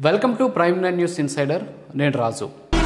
welcome to prime nine news insider నేను రాజు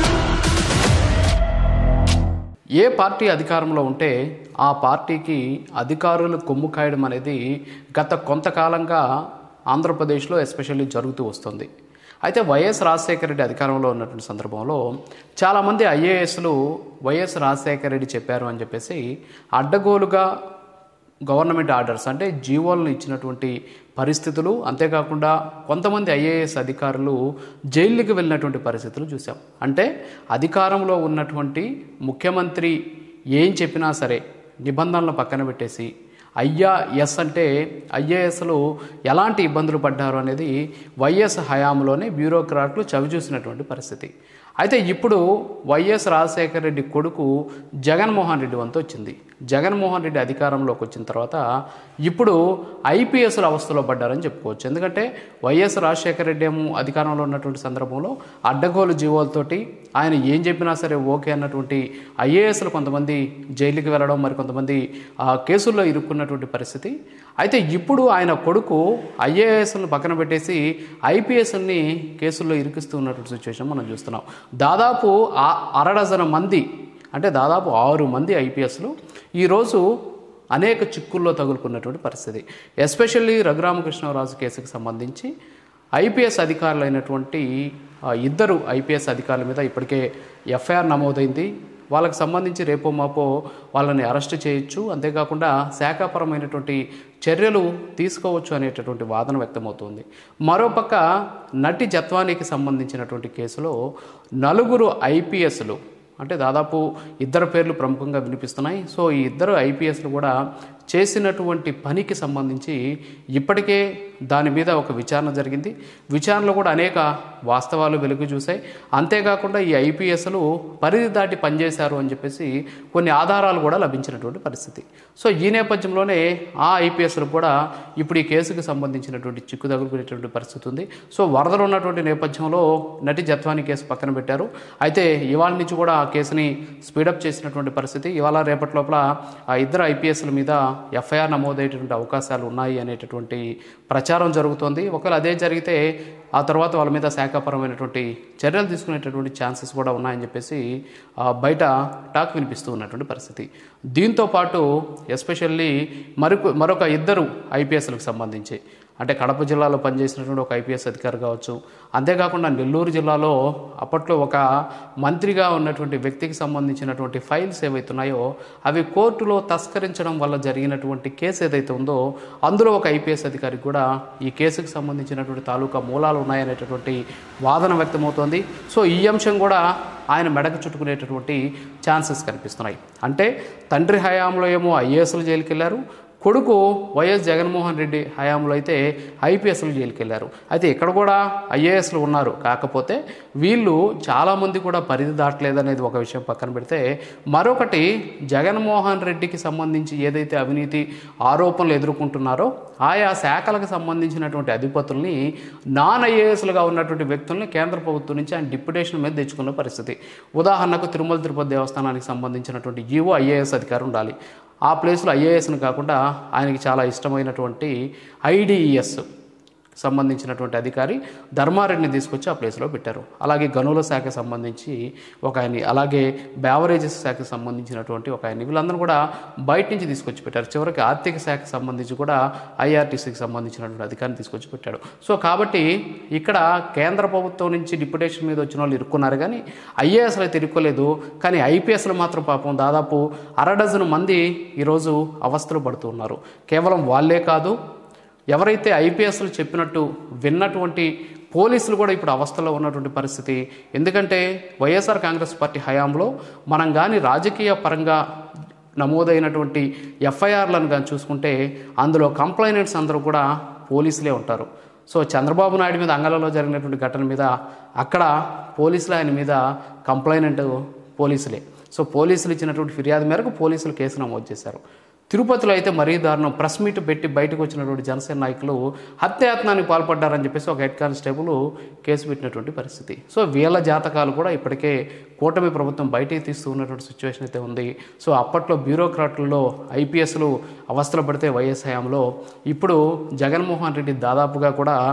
ఏ party అధికారంలో ఉంటే ఆ పార్టీకి అధికారులు కొమ్ము కాయడం అనేది గత కొంతకాలంగా ఆంధ్రప్రదేశ్లో ఎస్పెషల్లీ జరుగుతూ వస్తుంది అయితే వైఎస్ రాజశేఖర రెడ్డి అధికారంలో ఉన్నటువంటి సందర్భంలో చాలామంది ఐఏఎస్లు వైఎస్ రాజశేఖర రెడ్డి చెప్పారు అని చెప్పేసి అడ్డగోలుగా గవర్నమెంట్ ఆర్డర్స్ అంటే జీవోలను ఇచ్చినటువంటి పరిస్థితులు అంతేకాకుండా కొంతమంది ఐఏఎస్ అధికారులు జైలుకి వెళ్ళినటువంటి పరిస్థితులు చూసాం అంటే అధికారంలో ఉన్నటువంటి ముఖ్యమంత్రి ఏం చెప్పినా సరే నిబంధనలు పక్కన పెట్టేసి అయ్యా ఎస్ అంటే ఐఏఎస్లు ఎలాంటి ఇబ్బందులు పడ్డారు అనేది వైఎస్ హయాంలోనే బ్యూరోక్రాట్లు చవిచూసినటువంటి పరిస్థితి అయితే ఇప్పుడు వైఎస్ రాజశేఖర రెడ్డి కొడుకు జగన్మోహన్ రెడ్డి వంతు వచ్చింది జగన్మోహన్ రెడ్డి అధికారంలోకి వచ్చిన తర్వాత ఇప్పుడు ఐపీఎస్ల అవస్థలో పడ్డారని చెప్పుకోవచ్చు ఎందుకంటే వైఎస్ రాజశేఖర రెడ్డి ఏమో అధికారంలో ఉన్నటువంటి సందర్భంలో అడ్డగోలు జీవోలతోటి ఆయన ఏం చెప్పినా సరే ఓకే అన్నటువంటి ఐఏఎస్లు కొంతమంది జైలుకి వెళ్ళడం మరి కొంతమంది ఆ కేసుల్లో ఇరుక్కున్నటువంటి పరిస్థితి అయితే ఇప్పుడు ఆయన కొడుకు ఐఏఎస్లను పక్కన పెట్టేసి ఐపీఎస్ని కేసుల్లో ఇరికిస్తూ ఉన్నటువంటి సిచ్యువేషన్ మనం చూస్తున్నాం దాదాపు ఆ అరడజన మంది అంటే దాదాపు ఆరు మంది ఐపీఎస్లు ఈరోజు అనేక చిక్కుల్లో తగులుకున్నటువంటి పరిస్థితి ఎస్పెషల్లీ రఘురామకృష్ణరాజు కేసుకు సంబంధించి ఐపీఎస్ అధికారులైనటువంటి ఆ, ఇద్దరు ఐపీఎస్ అధికారుల మీద ఇప్పటికే ఎఫ్ఐఆర్ నమోదైంది వాళ్ళకి సంబంధించి రేపో మాపో వాళ్ళని అరెస్ట్ చేయొచ్చు అంతేకాకుండా శాఖాపరమైనటువంటి చర్యలు తీసుకోవచ్చు అనేటటువంటి వాదన వ్యక్తమవుతుంది మరోపక్క నటి జత్వానికి సంబంధించినటువంటి కేసులో నలుగురు ఐపీఎస్లు అంటే దాదాపు ఇద్దరు పేర్లు ప్రముఖంగా వినిపిస్తున్నాయి సో ఈ ఇద్దరు ఐపీఎస్లు కూడా చేసినటువంటి పనికి సంబంధించి ఇప్పటికే దాని మీద ఒక విచారణ జరిగింది విచారణలో కూడా అనేక వాస్తవాలు వెలుగు చూశాయి అంతేకాకుండా ఈ ఐపీఎస్లు పరిధి దాటి పనిచేశారు అని చెప్పేసి కొన్ని ఆధారాలు కూడా లభించినటువంటి పరిస్థితి సో ఈ నేపథ్యంలోనే ఆ ఐపీఎస్లు కూడా ఇప్పుడు ఈ కేసుకు సంబంధించినటువంటి చిక్కు తగులుకునేటువంటి పరిస్థితి ఉంది సో వరదలు ఉన్నటువంటి నేపథ్యంలో నటి జత్వాని కేసు పక్కన పెట్టారు అయితే ఇవాళ నుంచి కూడా ఆ కేసుని స్పీడప్ చేసినటువంటి పరిస్థితి ఇవాళ రేపటి లోపల ఆ ఇద్దరు ఐపీఎస్ల మీద ఎఫ్ఐఆర్ నమోదయ్యేటువంటి అవకాశాలు ఉన్నాయి అనేటటువంటి ప్రచారం జరుగుతోంది ఒకవేళ అదే జరిగితే ఆ తర్వాత వాళ్ళ మీద శాఖాపరమైనటువంటి చర్యలు తీసుకునేటటువంటి ఛాన్సెస్ కూడా ఉన్నాయని చెప్పేసి ఆ, బయట టాక్ వినిపిస్తూ ఉన్నటువంటి పరిస్థితి దీంతో పాటు ఎస్పెషల్లీ మరొక మరొక ఇద్దరు ఐపీఎస్లకు సంబంధించి అంటే కడప జిల్లాలో పనిచేసినటువంటి ఒక ఐపీఎస్ అధికారి కావచ్చు అంతేకాకుండా నెల్లూరు జిల్లాలో అప్పట్లో ఒక మంత్రిగా ఉన్నటువంటి వ్యక్తికి సంబంధించినటువంటి ఫైల్స్ ఏవైతున్నాయో అవి కోర్టులో తస్కరించడం వల్ల జరిగినటువంటి కేసు ఏదైతే ఉందో అందులో ఒక ఐపీఎస్ అధికారికి కూడా ఈ కేసుకు సంబంధించినటువంటి తాలూకా మూలాలు ఉన్నాయనేటటువంటి వాదన వ్యక్తమవుతోంది సో ఈ అంశం కూడా ఆయన మెడకు చుట్టుకునేటటువంటి ఛాన్సెస్ కనిపిస్తున్నాయి అంటే తండ్రి హయాంలో ఏమో ఐఏఎస్లు జైలుకి వెళ్ళారు కొడుకు వైఎస్ జగన్మోహన్ రెడ్డి హయాంలో అయితే ఐపీఎస్లు జైలుకి వెళ్ళారు అయితే ఇక్కడ కూడా ఐఏఎస్లు ఉన్నారు కాకపోతే వీళ్ళు చాలామంది కూడా పరిధి దాటలేదనేది ఒక విషయం పక్కన పెడితే మరొకటి జగన్మోహన్ రెడ్డికి సంబంధించి ఏదైతే అవినీతి ఆరోపణలు ఎదుర్కొంటున్నారో ఆయా శాఖలకు సంబంధించినటువంటి అధిపతుల్ని నాన్ ఐఏఎస్లుగా ఉన్నటువంటి వ్యక్తుల్ని కేంద్ర ప్రభుత్వం నుంచి ఆయన డిప్యుటేషన్ మీద తెచ్చుకున్న పరిస్థితి ఉదాహరణకు తిరుమల తిరుపతి దేవస్థానానికి సంబంధించినటువంటి ఈవో ఐఏఎస్ అధికారి ఉండాలి ఆ ప్లేస్లో ఐఏఎస్ని కాకుండా ఆయనకి చాలా ఇష్టమైనటువంటి ఐడిఈఎస్ సంబంధించినటువంటి అధికారి ధర్మారెడ్డిని తీసుకొచ్చి ఆ ప్లేస్లో పెట్టారు అలాగే గనుల శాఖ సంబంధించి ఒక ఆయన్ని అలాగే బ్యావరేజెస్ శాఖకు సంబంధించినటువంటి ఒక ఆయన్ని వీళ్ళందరూ కూడా బయట నుంచి తీసుకొచ్చి పెట్టారు చివరికి ఆర్థిక శాఖకు సంబంధించి కూడా ఐఆర్టీసీకి సంబంధించినటువంటి అధికారిని తీసుకొచ్చి పెట్టాడు సో కాబట్టి ఇక్కడ కేంద్ర ప్రభుత్వం నుంచి డిప్యుటేషన్ మీద వచ్చిన వాళ్ళు ఇరుక్కున్నారు కానీ ఐఏఎస్లు అయితే ఇరుక్కోలేదు కానీ ఐపీఎస్లు మాత్రం పాపం దాదాపు అర డజను మంది ఈరోజు అవస్థలు పడుతూ ఉన్నారు కేవలం వాళ్ళే కాదు ఎవరైతే ఐపీఎస్లు చెప్పినట్టు విన్నటువంటి పోలీసులు కూడా ఇప్పుడు అవస్థలో ఉన్నటువంటి పరిస్థితి ఎందుకంటే వైఎస్ఆర్ కాంగ్రెస్ పార్టీ హయాంలో మనం కానీ రాజకీయ పరంగా నమోదైనటువంటి ఎఫ్ఐఆర్లను కానీ చూసుకుంటే అందులో కంప్లైనెంట్స్ అందరూ కూడా పోలీసులే ఉంటారు సో చంద్రబాబు నాయుడు మీద అంగళంలో జరిగినటువంటి ఘటన మీద అక్కడ పోలీసులు ఆయన మీద కంప్లైనెంట్ పోలీసులే సో పోలీసులు ఇచ్చినటువంటి ఫిర్యాదు మేరకు పోలీసులు కేసు నమోదు చేశారు తిరుపతిలో అయితే మరీ దారుణం ప్రెస్ మీట్ పెట్టి బయటకు వచ్చినటువంటి జనసేన నాయకులు హత్యాయత్నానికి పాల్పడ్డారని చెప్పేసి ఒక హెడ్ కానిస్టేబుల్ కేసు పెట్టినటువంటి పరిస్థితి సో వీళ్ళ జాతకాలు కూడా ఇప్పటికే కూటమి ప్రభుత్వం బయటికి తీస్తూ ఉన్నటువంటి సిచ్యువేషన్ అయితే ఉంది సో అప్పట్లో బ్యూరోక్రాట్లలో ఐపీఎస్లు అవస్థలు పడితే వైఎస్ హయాంలో ఇప్పుడు జగన్మోహన్ రెడ్డి దాదాపుగా కూడా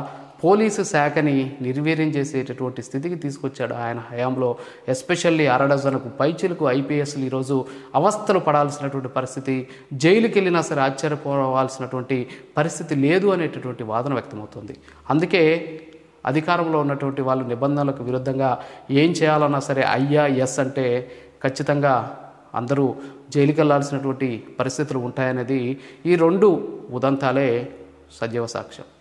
పోలీసు శాఖని నిర్వీర్యం చేసేటటువంటి స్థితికి తీసుకొచ్చాడు ఆయన హయాంలో ఎస్పెషల్లీ అరడజనకు పైచులకు ఐపీఎస్లు ఈరోజు అవస్థలు పడాల్సినటువంటి పరిస్థితి జైలుకి వెళ్ళినా సరే ఆశ్చర్యపోవాల్సినటువంటి పరిస్థితి లేదు అనేటటువంటి వాదన వ్యక్తమవుతుంది అందుకే అధికారంలో ఉన్నటువంటి వాళ్ళు నిబంధనలకు విరుద్ధంగా ఏం చేయాలన్నా సరే అయ్యా ఎస్ అంటే ఖచ్చితంగా అందరూ జైలుకి వెళ్ళాల్సినటువంటి పరిస్థితులు ఉంటాయనేది ఈ రెండు ఉదంతాలే సజీవ సాక్ష్యం